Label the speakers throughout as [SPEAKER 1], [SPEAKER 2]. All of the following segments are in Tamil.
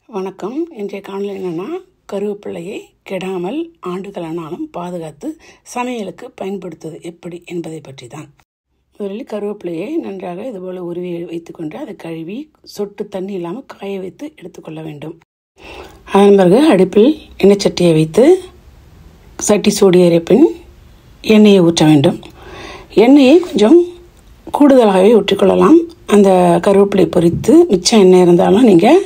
[SPEAKER 1] வணக்கம் இன்றைய காணொலி என்னென்னா கருவேப்பிலையை கெடாமல் ஆண்டுகளானாலும் பாதுகாத்து சமையலுக்கு பயன்படுத்துவது எப்படி என்பதை பற்றி தான் முதலில் கருவேப்பிலையை நன்றாக இதுபோல் உருவி வைத்துக்கொண்டு அதை கழுவி சொட்டு தண்ணி இல்லாமல் காய வைத்து எடுத்துக்கொள்ள வேண்டும் அதன் பிறகு அடுப்பில் எண்ணெய் சட்டியை வைத்து சட்டி சூடியேறிய பின் எண்ணெயை ஊற்ற வேண்டும் எண்ணெயை கொஞ்சம் கூடுதலாகவே ஊற்றிக்கொள்ளலாம் அந்த கருவேப்பிலை பொரித்து மிச்சம் எண்ணெய் இருந்தாலும் நீங்கள்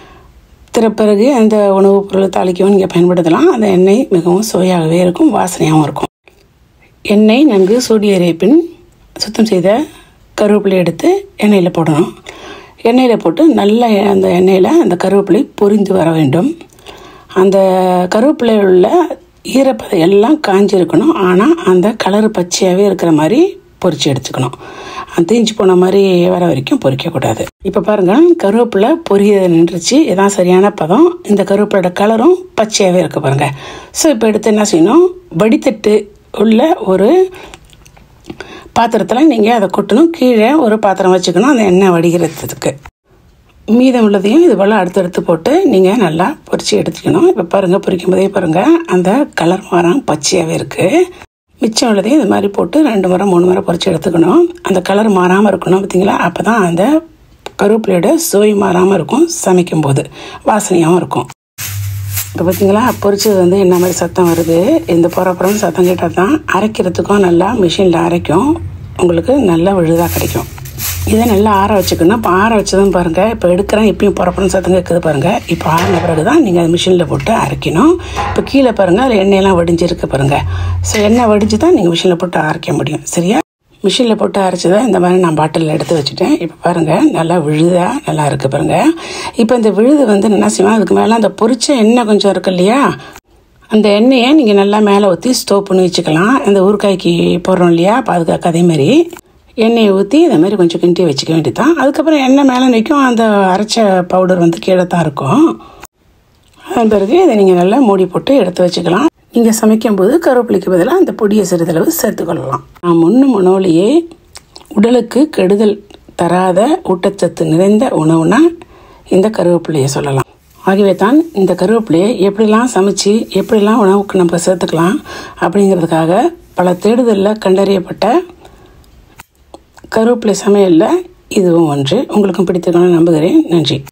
[SPEAKER 1] பிறகு அந்த உணவுப் பொருளை தாளிக்கவும் நீங்கள் பயன்படுத்தலாம் அந்த எண்ணெய் மிகவும் சுவையாகவே இருக்கும் வாசனையாகவும் இருக்கும் எண்ணெய் நன்கு சூடியேறிய பின் சுத்தம் செய்த கருவேப்பிலை எடுத்து எண்ணெயில் போடணும் எண்ணெயில் போட்டு நல்ல அந்த எண்ணெயில் அந்த கருவேப்பிலை பொரிந்து வர வேண்டும் அந்த கருவேப்பிலையில் உள்ள ஈரப்பதம் எல்லாம் காஞ்சிருக்கணும் ஆனால் அந்த கலர் பச்சையாகவே இருக்கிற மாதிரி பொரிச்சு எடுத்துக்கணும் தீஞ்சு போன மாதிரி வர வரைக்கும் பொரிக்கக்கூடாது இப்போ பாருங்க கருவேப்பிலை பொரிய நின்றுச்சு இதான் சரியான பதம் இந்த கருவேப்பிலோட கலரும் பச்சையாகவே இருக்கு பாருங்க ஸோ இப்போ எடுத்து என்ன செய்யணும் வடித்தட்டு உள்ள ஒரு பாத்திரத்தில் நீங்கள் அதை கொட்டணும் கீழே ஒரு பாத்திரம் வச்சுக்கணும் அந்த எண்ணெய் வடிகிறதுக்கு மீதம் உள்ளதையும் இது போல் அடுத்தடுத்து போட்டு நீங்கள் நல்லா பொரிச்சு எடுத்துக்கணும் இப்போ பாருங்கள் பொரிக்கும் போதே பாருங்கள் அந்த கலர் மரம் பச்சையாகவே இருக்குது மிச்சம் உள்ளதையும் இது மாதிரி போட்டு ரெண்டு முறை மூணு முறை பொரிச்சு எடுத்துக்கணும் அந்த கலர் மாறாமல் இருக்கணும் பார்த்தீங்களா அப்போ தான் அந்த கருவேப்பிலையோட சுவை மாறாமல் இருக்கும் சமைக்கும் போது வாசனையாகவும் இருக்கும் இப்போ பார்த்தீங்களா பொரிச்சது வந்து என்ன மாதிரி சத்தம் வருது இந்த புறப்புறம் சத்தம் கேட்டால் தான் அரைக்கிறதுக்கும் நல்லா மிஷினில் அரைக்கும் உங்களுக்கு நல்ல விழுதாக கிடைக்கும் இதை நல்லா ஆற வச்சுக்கணும் இப்போ ஆற வச்சதும் பாருங்கள் இப்போ எடுக்கிறேன் இப்பயும் புறப்புறம் சத்தம் கேட்குது பாருங்கள் இப்போ ஆறின பிறகு தான் நீங்கள் அதை மிஷினில் போட்டு அரைக்கணும் இப்போ கீழே பாருங்கள் அதில் எண்ணெயெல்லாம் வடிஞ்சிருக்கு பாருங்கள் ஸோ எண்ணெய் வடிஞ்சு தான் நீங்கள் மிஷினில் போட்டு அரைக்க முடியும் சரியா மிஷினில் போட்டு அரைச்சதை இந்த மாதிரி நான் பாட்டிலில் எடுத்து வச்சுட்டேன் இப்போ பாருங்கள் நல்லா விழுதா நல்லா இருக்குது பாருங்கள் இப்போ இந்த விழுது வந்து என்ன செய்வோம் அதுக்கு மேலே அந்த பொரிச்ச எண்ணெய் கொஞ்சம் இருக்கு இல்லையா அந்த எண்ணெயை நீங்கள் நல்லா மேலே ஊற்றி ஸ்டோவ் பண்ணி வச்சுக்கலாம் இந்த ஊறுகாய்க்கு போடுறோம் இல்லையா பாதுகாக்க அதேமாதிரி எண்ணெயை ஊற்றி இதை மாதிரி கொஞ்சம் கிண்டி வச்சுக்க வேண்டியதான் அதுக்கப்புறம் எண்ணெய் மேலே நிற்கும் அந்த அரைச்ச பவுடர் வந்து கீழே தான் இருக்கும் அதன் பிறகு இதை நீங்கள் நல்லா மூடி போட்டு எடுத்து வச்சுக்கலாம் நீங்கள் சமைக்கும்போது கருவேப்பிலைக்கு பதிலாக அந்த பொடியை சிறிதளவு சேர்த்துக்கொள்ளலாம் நான் முன்னும் உணவுலேயே உடலுக்கு கெடுதல் தராத ஊட்டச்சத்து நிறைந்த உணவுனா இந்த கருவேப்பிலையை சொல்லலாம் ஆகவே தான் இந்த கருவேப்பிலையை எப்படிலாம் சமைச்சு எப்படிலாம் உணவுக்கு நம்ம சேர்த்துக்கலாம் அப்படிங்கிறதுக்காக பல தேடுதலில் கண்டறியப்பட்ட கருவேப்பிலை சமையலில் இதுவும் ஒன்று உங்களுக்கும் பிடித்திருக்கணும்னு நம்புகிறேன் நன்றி